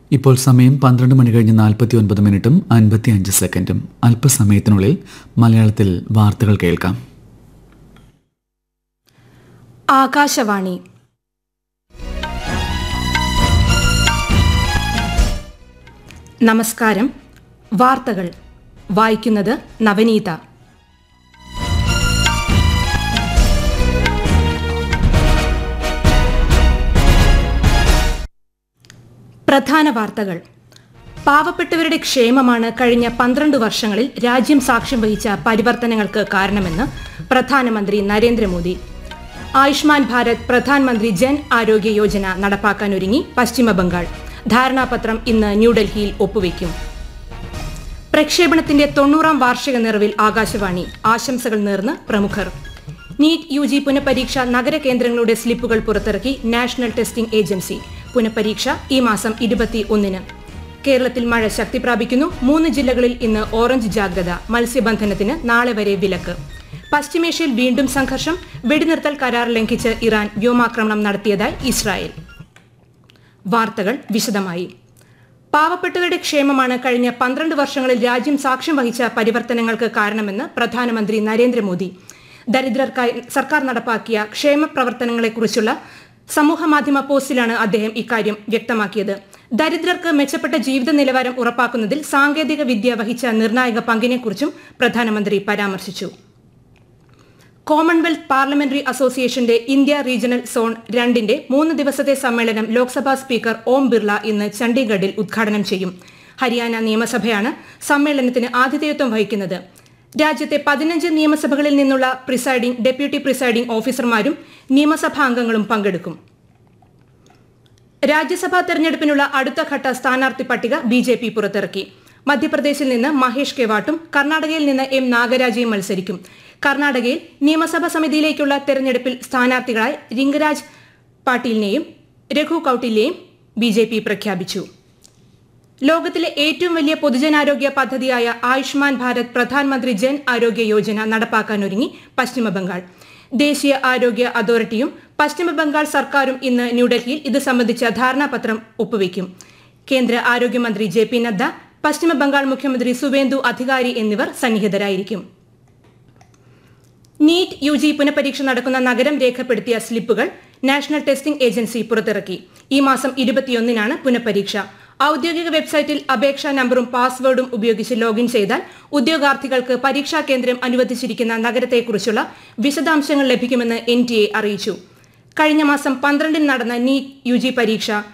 ഇപ്പോൾ സമയം പന്ത്രണ്ട് മണി കഴിഞ്ഞ് നാൽപ്പത്തി ഒൻപത് മിനിറ്റും അൻപത്തി അഞ്ച് സെക്കൻഡും അല്പസമയത്തിനുള്ളിൽ മലയാളത്തിൽ വാർത്തകൾ കേൾക്കാം ആകാശവാണി നമസ്കാരം വാർത്തകൾ വായിക്കുന്നത് നവനീത പ്രധാന വാർത്തകൾ പാവപ്പെട്ടവരുടെ ക്ഷേമമാണ് കഴിഞ്ഞ പന്ത്രണ്ട് വർഷങ്ങളിൽ രാജ്യം സാക്ഷ്യം വഹിച്ച പരിവർത്തനങ്ങൾക്ക് കാരണമെന്ന് പ്രധാനമന്ത്രി നരേന്ദ്രമോദി ആയുഷ്മാൻ ഭാരത് പ്രധാനമന്ത്രി ജൻ ആരോഗ്യ യോജന നടപ്പാക്കാനൊരുങ്ങി പശ്ചിമ ബംഗാൾ ധാരണാപത്രം ഇന്ന് ന്യൂഡൽഹിയിൽ ഒപ്പുവയ്ക്കും പ്രക്ഷേപണത്തിന്റെ തൊണ്ണൂറാം വാർഷിക നിറവിൽ ആകാശവാണി ആശംസകൾ നേർന്ന് പ്രമുഖർ നീറ്റ് യു ജി പുനഃപരീക്ഷ നഗര കേന്ദ്രങ്ങളുടെ സ്ലിപ്പുകൾ പുറത്തിറക്കി നാഷണൽ ടെസ്റ്റിംഗ് ഏജൻസി പുനഃപരീക്ഷ ഈ മാസം ഇരുപത്തി ഒന്നിന് കേരളത്തിൽ മഴ ശക്തി പ്രാപിക്കുന്നു മൂന്ന് ജില്ലകളിൽ ഇന്ന് ഓറഞ്ച് ജാഗ്രത മത്സ്യബന്ധനത്തിന് നാളെ വരെ വിലക്ക് പശ്ചിമേഷ്യയിൽ വീണ്ടും സംഘർഷം വെടിനിർത്തൽ കരാർ ലംഘിച്ച് ഇറാൻ വ്യോമാക്രമണം നടത്തിയതായി ഇസ്രായേൽ വാർത്തകൾ വിശദമായി പാവപ്പെട്ടവരുടെ ക്ഷേമമാണ് കഴിഞ്ഞ പന്ത്രണ്ട് വർഷങ്ങളിൽ രാജ്യം സാക്ഷ്യം വഹിച്ച പരിവർത്തനങ്ങൾക്ക് കാരണമെന്ന് പ്രധാനമന്ത്രി നരേന്ദ്രമോദി ദരിദ്രർക്കായി സർക്കാർ നടപ്പാക്കിയ ക്ഷേമ പ്രവർത്തനങ്ങളെക്കുറിച്ചുള്ള സമൂഹമാധ്യമ പോസ്റ്റിലാണ് അദ്ദേഹം ഇക്കാര്യം വ്യക്തമാക്കിയത് ദരിദ്രർക്ക് മെച്ചപ്പെട്ട ജീവിത നിലവാരം ഉറപ്പാക്കുന്നതിൽ സാങ്കേതിക വിദ്യ വഹിച്ച നിർണായക പങ്കിനെക്കുറിച്ചും പ്രധാനമന്ത്രി പരാമർശിച്ചു കോമൺവെൽത്ത് പാർലമെന്ററി അസോസിയേഷന്റെ ഇന്ത്യ റീജിയണൽ സോൺ രണ്ടിന്റെ മൂന്ന് ദിവസത്തെ സമ്മേളനം ലോക്സഭാ സ്പീക്കർ ഓം ബിർള ഇന്ന് ചണ്ഡീഗഡിൽ ഉദ്ഘാടനം ചെയ്യും ഹരിയാന നിയമസഭയാണ് സമ്മേളനത്തിന് ആതിഥേയത്വം വഹിക്കുന്നത് രാജ്യത്തെ പതിനഞ്ച് നിയമസഭകളിൽ നിന്നുള്ള പ്രിസൈഡിംഗ് ഡെപ്യൂട്ടി പ്രിസൈഡിംഗ് ഓഫീസർമാരും നിയമസഭാ അംഗങ്ങളും പങ്കെടുക്കും രാജ്യസഭാ തെരഞ്ഞെടുപ്പിനുള്ള അടുത്ത ഘട്ട സ്ഥാനാർത്ഥി പട്ടിക ബി ജെ പി പുറത്തിറക്കി മധ്യപ്രദേശിൽ നിന്ന് മഹേഷ് കെവാട്ടും കർണാടകയിൽ നിന്ന് എം നാഗരാജയും മത്സരിക്കും കർണാടകയിൽ നിയമസഭാ സമിതിയിലേക്കുള്ള തെരഞ്ഞെടുപ്പിൽ സ്ഥാനാർത്ഥികളായി റിംഗരാജ് പാട്ടീലിനെയും രഘു കൌട്ടിലിനെയും ബി ജെ പി പ്രഖ്യാപിച്ചു ലോകത്തിലെ ഏറ്റവും വലിയ പൊതുജനാരോഗ്യ പദ്ധതിയായ ആയുഷ്മാൻ ഭാരത് പ്രധാനമന്ത്രി ജൻ ആരോഗ്യ യോജന നടപ്പാക്കാനൊരുങ്ങി പശ്ചിമ ബംഗാൾ ദേശീയ ആരോഗ്യ അതോറിറ്റിയും പശ്ചിമ ബംഗാൾ സർക്കാരും ഇന്ന് ന്യൂഡൽഹിയിൽ ഇത് സംബന്ധിച്ച ധാരണാപത്രം ഒപ്പുവയ്ക്കും കേന്ദ്ര ആരോഗ്യമന്ത്രി ജെ പി നദ്ദ പശ്ചിമ ബംഗാൾ മുഖ്യമന്ത്രി സുവേന്ദു അധികാരി എന്നിവർ സന്നിഹിതരായിരിക്കും നീറ്റ് യു ജി പുനഃപരീക്ഷ നടക്കുന്ന നഗരം രേഖപ്പെടുത്തിയ സ്ലിപ്പുകൾ നാഷണൽ ടെസ്റ്റിംഗ് ഏജൻസി പുറത്തിറക്കി ഈ മാസം ഇരുപത്തിയൊന്നിനാണ് പുനഃപരീക്ഷ ഔദ്യോഗിക വെബ്സൈറ്റിൽ അപേക്ഷാ നമ്പറും പാസ്വേഡും ഉപയോഗിച്ച് ലോഗിൻ ചെയ്താൽ ഉദ്യോഗാർത്ഥികൾക്ക് പരീക്ഷാ കേന്ദ്രം അനുവദിച്ചിരിക്കുന്ന നഗരത്തെക്കുറിച്ചുള്ള വിശദാംശങ്ങൾ ലഭിക്കുമെന്ന് എൻ അറിയിച്ചു കഴിഞ്ഞ മാസം പന്ത്രണ്ടിന് നടന്ന നീറ്റ് യു പരീക്ഷ